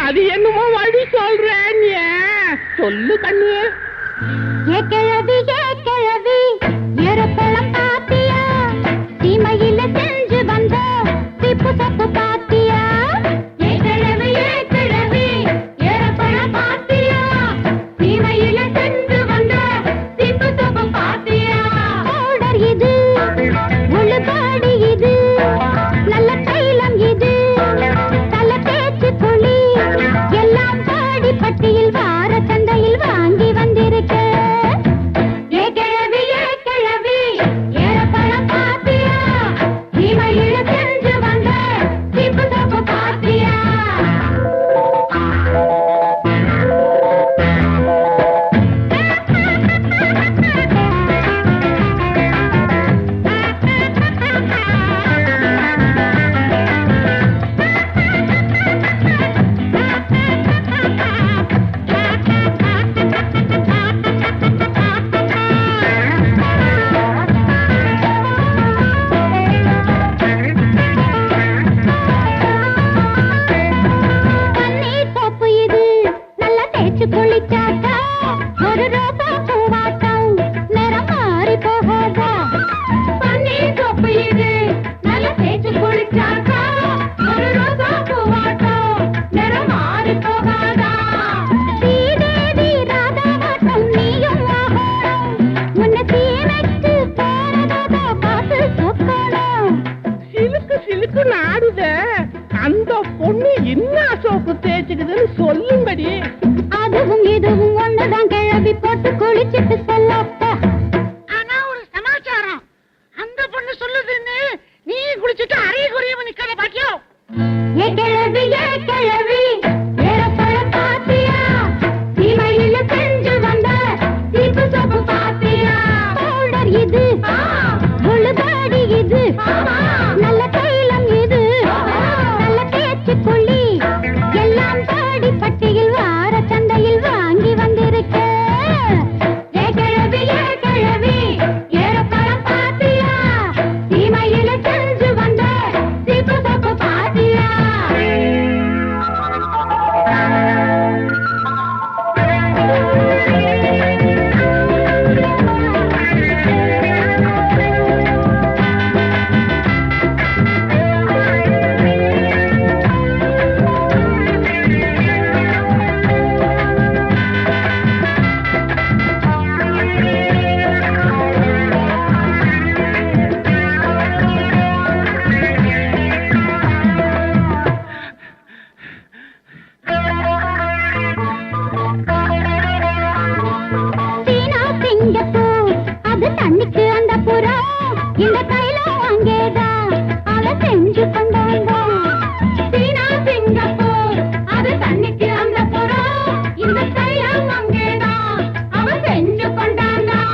அது என்னமோ வழி சொல்றேன் சொல்லு கண்ணு ஏ கிழவி ஏ கிழவி ஏறப்பழம் பாத்தியா சீமையில செஞ்சு வந்த திப்பு சப்பு பாத்தியா ஏ கிழவி ஏ கிழவி ஏறப்பழம் பாத்தியா சீமையில செஞ்சு வந்த திப்பு சப்பு பாத்தியா பவுடர் இது உளுபாடி இது நல்ல தைலம் இது தல தேய்ச்சி குளி எல்லாம் பாடி பட்டியில் வார சந்தையில் வாங்கி வந்திருக்க ஏ கிழவி ஏ கிழவி ஏறப்பழம் பாத்தியா இமையில செஞ்சு வந்த திப்பு தப்பு பாத்தியா பன்னீர் சோப்பு இது நல்லா தேய்ச்சு குளிச்சாக்கா ஒரு ரோசா பூவாட்டம் நிறம் மாறி போகாதா பன்னீர் சோப்பு இது நல்லா தேய்ச்சு குளிச்சாக்கா ஒரு ரோசா பூவாட்டம் நிறம் மாறி போகாதா ஸ்ரீதேவி ராதாவாட்டம் நீயும் ஆகணும் முன்ன சீமைக்கு போறதா பார்த்து சொக்கணும் சிலுக்கு சிலுக்கு நாடுத அந்த பொண்ணு என்ன சோப்பு தேய்ச்சிக்குதுன்னு சொல்லும்படி அதுவும் இதுவும் ஒண்ணுதான் கிளவி போட்டு குளிச்சிட்டு சொல்லப்பா ஆனா ஒரு சமாச்சாரம் அந்த பொண்ணு சொல்லுதுன்னு நீ குளிச்சுட்டு அறைய குறைய நிக்காத பாக்கியம் ஏ கிழவி ஏ கிழவி ஏறப்பழ பாத்தியா சீமையில செஞ்சு வந்த சீப்பு சோப்பு பாத்தியா பவுடர் இது உளுபாடி இது நல்ல தைலம் இது நல்ல தேய்ச்சி குளி எல்லாம் பாடி பட்டியில் வார சந்தையில் வாங்கி வந்திருக்க ஏ கிழவி ஏ கிழவி ஏறப்பழம் பாத்தியா சீமையில செஞ்சு வந்த சீப்பு சோப்பு பாத்தியா சீனா சிங்கப்பூர் அது தண்ணிக்கு அந்த புறம் இந்த தைலம் அங்கேதான் அவ செஞ்சு கொண்டு வந்தான் சீனா சிங்கப்பூர் அது தண்ணிக்கு அந்த புறம் இந்த தைலம் அங்கேதான் அவ செஞ்சு கொண்டாந்தான்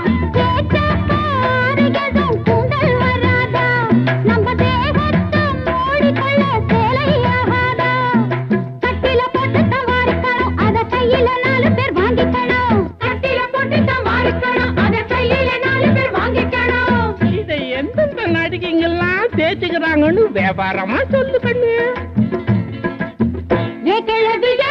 கூந்தல் வராதா நம்ம தேகத்தை மூடிக்கொள்ள சேலையாகாதா கட்டில போட்டு தவாரிக்கணும் அத கையில நாலு பேர் வாங்கிக்கணும் கட்டில போட்டு தவாரிக்கணும் அத கையில நாலு பேர் வாங்கிக்கணும் இதை எந்தெந்த நடிகைங்கெல்லாம் தேய்ச்சிக்கிறாங்கன்னு வியாபாரமா சொல்லு கண்ணு ஏ கிழவி ஏ